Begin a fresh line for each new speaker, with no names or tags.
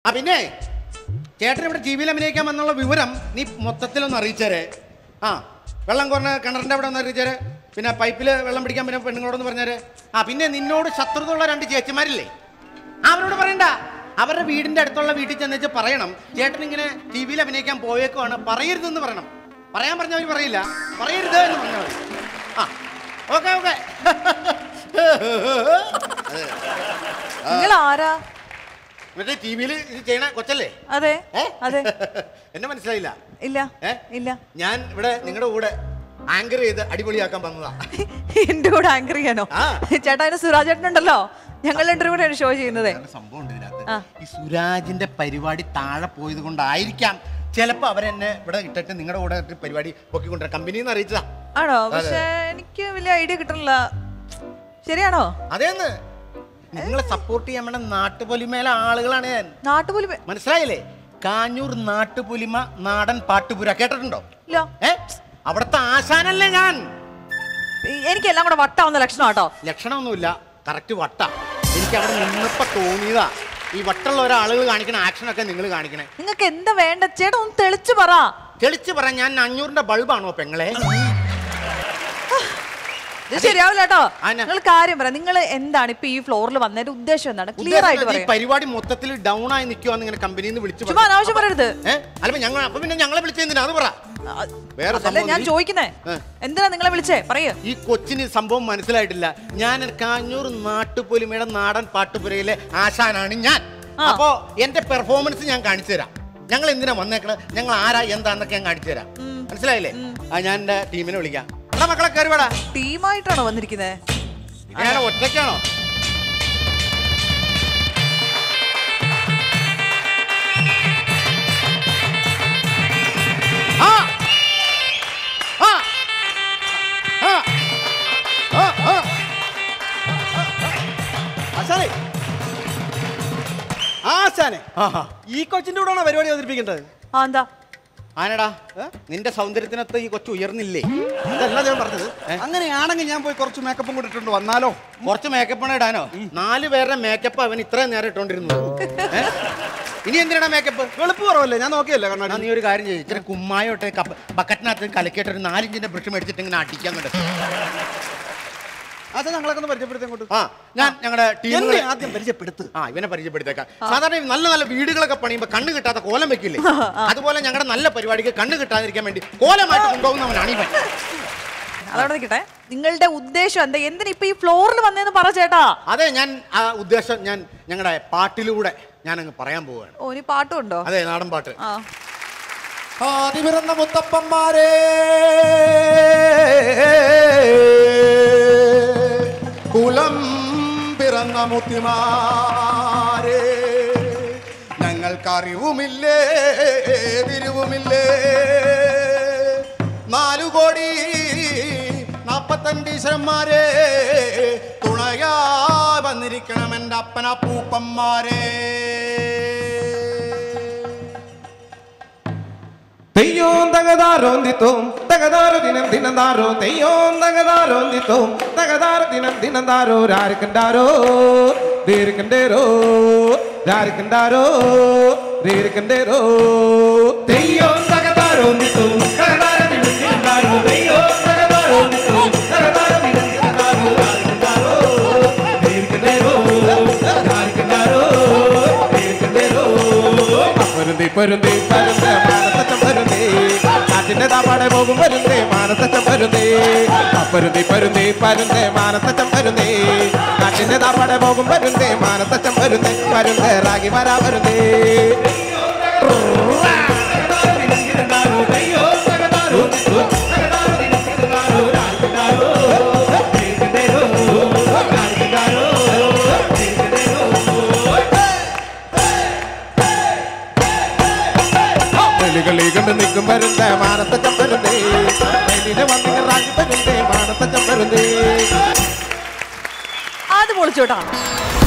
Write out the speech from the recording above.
ആ പിന്നെ ചേട്ടൻ ഇവിടെ ടി വിയിൽ അഭിനയിക്കാൻ വന്നുള്ള വിവരം നീ മൊത്തത്തിലൊന്ന് അറിയിച്ചേരെ ആ വെള്ളം കുറഞ്ഞ കിണറിൻ്റെ അവിടെ ഒന്ന് അറിയിച്ചേരെ പിന്നെ പൈപ്പിൽ വെള്ളം പിടിക്കാൻ പിന്നെ പെണ്ണുങ്ങളോടൊന്ന് പറഞ്ഞേരെ ആ പിന്നെ നിന്നോട് ശത്രുതയുള്ള രണ്ട് ചേച്ചിമാരില്ലേ അവരോട് പറയണ്ട അവരുടെ വീടിന്റെ അടുത്തുള്ള വീട്ടിൽ ചെന്നേച്ച് പറയണം ചേട്ടൻ ഇങ്ങനെ ടി വിയിൽ അഭിനയിക്കാൻ പോയേക്കുവാണ് പറയരുതെന്ന് പറയണം പറയാൻ പറഞ്ഞവർ പറയില്ല പറയരുത് എന്ന് പറഞ്ഞാൽ മതി ആ ഓക്കെ ഓക്കെ
നിങ്ങൾ ആരാ
മറ്റേ ടി വിയിൽ ഇത് ചെയ്യണ കൊച്ചല്ലേ
അതെ
ഏ?
അതെ
എന്നെ മനസ്സിലായില്ല
ഇല്ല
ഏ?
ഇല്ല
ഞാൻ ഇവിടെ നിങ്ങളുടെ കൂടെ ആങ്കർ ചെയ്ത് അടിപൊളിയാക്കാൻ വന്നതാ
എന്റെ കൂടെ ആങ്കർ ചെയ്യാനോ
ആ.
ചേട്ടാ അതിന് സുരാജ് ചേട്ടനുണ്ടല്ലോ ഞങ്ങൾ രണ്ടുപേരും കൂടെയാണ് ഷോ ചെയ്യുന്നത്
വേറെ സംഭവം ഉണ്ട് ഇതിനകത്ത്
ആ.
ഈ സുരാജിന്റെ പരിപാടി താഴെ പോയത് കൊണ്ടായിരിക്കാം ചിലപ്പോ അവരെന്നെ ഇവിടെ ഇട്ടിട്ട് നിങ്ങളുടെ കൂടെ ഒരു പരിപാടി പൊക്കിക്കൊണ്ടുവരാം കമ്പനിയിൽ നിന്ന് അറിയിച്ചതാ
ആണോ പക്ഷെ എനിക്ക് വലിയ ഐഡിയ കിട്ടണില്ല ശരിയാണോ
അതേന്ന് നിങ്ങളെ സപ്പോർട്ട് ചെയ്യാൻ വേണ്ട നാട്ടുപൊലിമേലെ ആളുകളാണ് ഞാൻ
നാട്ടുപോലി
മനസ്സിലായില്ലേ കാഞ്ഞൂർ നാട്ടുപൊലിമ നാടൻ പാട്ടുപുര കേട്ടിട്ടുണ്ടോ
ഇല്ല
ഏ അവിടുത്തെ ആശാനല്ലേ ഞാൻ
എനിക്കെല്ലാം കൂടെ വട്ടാവുന്ന ലക്ഷണം കേട്ടോ
ലക്ഷണമൊന്നുമില്ല കറക്റ്റ് വട്ട എനിക്ക് അവിടെ നിന്നപ്പോ തോന്നിയതാ ഈ വട്ടുള്ള ഒരാളുകൾ കാണിക്കണ ആക്ഷനൊക്കെ നിങ്ങൾ കാണിക്കണേ
നിങ്ങൾക്ക് എന്താ വേണ്ട ചേട്ടാ ഒന്ന് തെളിച്ചു പറ
തെളിച്ച് പറ ഞാൻ അഞ്ഞൂറിന്റെ ബൾബാണോ പെങ്ങളെ
ഇത് ശരിയാവില്ല കേട്ടോ
ആന.
നിങ്ങൾ കാര്യം പറ നിങ്ങൾ എന്താണ് ഇപ്പൊ ഈ ഫ്ലോറിൽ വന്നതിന്റെ ഉദ്ദേശം എന്താണ് ക്ലിയർ ആയിട്ട്
ഉദ്ദേശം ഈ
പറയാം
പരിപാടി മൊത്തത്തിൽ ഡൗൺ ആയി നിൽക്കുവാന്ന് ഇങ്ങനെ കമ്പനിയിൽ നിന്ന് വിളിച്ചു
ചുമ്മാ അനാവശ്യം പറയരുത്
ഏ അല്ല ഞങ്ങൾ അപ്പൊ പിന്നെ ഞങ്ങളെ വിളിച്ചെന്തിനാ അത് പറ വേറെ
അതല്ല
സംഭവം
ഞാൻ
ഈ-
ചോദിക്കുന്നേ
ഏ.
എന്തിനാ നിങ്ങളെ വിളിച്ചേ പറയൂ
ഈ കൊച്ചിന് സംഭവം മനസ്സിലായിട്ടില്ല ഞാൻ കാഞ്ഞൂർ നാട്ടുപൊലിമയുടെ നാടൻ പാട്ടുപുരയിലെ ആശാനാണ് ഞാൻ
ആ.
അപ്പോ എന്റെ പെർഫോമൻസ് ഞാൻ കാണിച്ചു തരാം ഞങ്ങൾ എന്തിനാ വന്നേക്കണത് ഞങ്ങൾ ആരാ എന്താന്നൊക്കെ ഞാൻ കാണിച്ചു തരാം മനസ്സിലായില്ലേ ആ ഞാൻ എന്റെ ടീമിനെ വിളിക്കാം എടാ മക്കളെ കയറി വേടാ
ടീമായിട്ടാണോ വന്നിരിക്കുന്നത്
ഞാൻ ഒറ്റയ്ക്കാണോ ആ ആ ആ ആ ആ
ആശാനെ ആശാനെ
ആഹാ.
ഈ കൊച്ചിന്റെ കൂടെയാണോ പരിപാടി അവതരിപ്പിക്കേണ്ടത്
ആ എന്താ
ആനടാ നിന്റെ സൗന്ദര്യത്തിനൊത്ത് ഈ കൊച്ചു ഉയർന്നില്ലേ
അതല്ല ഞാൻ പറഞ്ഞത് അങ്ങനെയാണെങ്കിൽ ഞാൻ പോയി കുറച്ച് മേക്കപ്പും കൂടെ ഇട്ടുകൊണ്ട് വന്നാലോ
കുറച്ച് മേക്കപ്പ് ഇടാനോ നാല് പേരുടെ മേക്കപ്പ് അവൻ ഇത്രയും നേരം ഇട്ടോണ്ടിരുന്നു ഏ? ഇനി എന്തിനാ മേക്കപ്പ്
വെളുപ്പ് കുറവല്ലേ ഞാൻ നോക്കിയല്ലേ
എന്നാ
കണ്ണാടി
നീ ഒരു കാര്യം ചെയ്യും ഇച്ചിരി കുമ്മായോട്ടെ കപ്പ ബക്കറ്റിനകത്ത് കലക്കിയിട്ട് ഒരു നാലിഞ്ചിന്റെ ബ്രഷ് മേടിച്ചിട്ട് ഇങ്ങനെ അടിക്കാൻ കണ്ടു
ആശാൻ ഞങ്ങളൊക്കെ ഒന്ന് പരിചയപ്പെടുത്തി അങ്ങോട്ട്
ആ ഞാൻ ഞങ്ങളുടെ
എന്നെ
ടീമിനെ
ആദ്യം പരിചയപ്പെടുത്ത്
ആ ഇവനെ പരിചയപ്പെടുത്തേക്കാം സാധാരണ ഈ നല്ല നല്ല വീടുകളൊക്കെ പണിയുമ്പോൾ കണ്ണ് കിട്ടാത്ത കോലം വെക്കില്ലേ അതുപോലെ ഞങ്ങളുടെ നല്ല പരിപാടിക്ക് കണ്ണ് കിട്ടാതിരിക്കാൻ വേണ്ടി കോലമായിട്ട് കൊണ്ടുപോകുന്നവനാണ് ഇവൻ
അതവിടെ നിൽക്കട്ടെ നിങ്ങളുടെ ഉദ്ദേശം എന്താ എന്തിനാ ഇപ്പൊ ഈ ഫ്ലോറിൽ വന്നേന്ന് പറ ചേട്ടാ
അതെ ഞാൻ ആ ഉദ്ദേശം ഞാൻ ഞങ്ങളുടെ പാട്ടിലൂടെ ഞാൻ അങ്ങ് പറയാൻ പോവുകയാണ്
ഓ ഇനി പാട്ടും ഉണ്ടോ
അതെ നാടൻ പാട്ട്
ആ
ആദി പിറന്ന മുത്തപ്പന്മാരെ കുലം പിറന്ന മുത്തിമാരെ ഞങ്ങൾക്കറിവുമില്ലേ തിരിവുമില്ലേ നാലു കോടി നാപ്പത്തഞ്ച് ഈശ്വരന്മാരെ തുണയാ വന്നിരിക്കണം എൻ്റെ അപ്പനപ്പൂപ്പന്മാരെ
തെയ്യോം തകതാരോന്തിത്തോം തകതാരോ ദിനം ദിനം താരോ തെയ്യോം തകതാരോന്തിത്തോം തകതാര ദിനം ദിനം താരോ രാരിക്കണ്ടാരോ ധീരിക്കണ്ടേരോ രാരിക്കണ്ടാരോ ധീരിക്കണ്ടേരോ തെയ്യോം തകതാരോന്തിത്തോം തകതാര ദിനം ദിനം താരോ തെയ്യോം തകതാരോന്തിത്തോം തകതാര ദിനം ദിനം താരോ രാരിക്കണ്ടാരോ ധീരിക്കണ്ടേരോ രാരിക്കണ്ടാരോ ധീരിക്കണ്ടേരോ പരുന്തി പരുന്തി പരുന്ത് മാനത്തച്ചം പരുന്തി കാറ്റിന്റെ താപ്പാടെ പോകും പരുന്തി മാനത്തച്ചം പരുന്തി പരുന്തി പരുന്തി പരുന്ത് മാനത്തച്ചം പരുന്തി കാറ്റിന്റെ താപ്പാടെ പോകും പരുന്തി മാനത്തച്ചം പരുന്തി പരുന്ത് റാഗി വരാ പരുന്തി വെളികളി കണ്ട് നിൽക്കും പരുന്ത് മാനത്തച്ചം പരുന്തി വെളിയിലെ വന്നിങ്ങ റാഗി പരുന്തി മാനത്തച്ചം പരുന്തി
അത് പൊളിച്ചോട്ടാ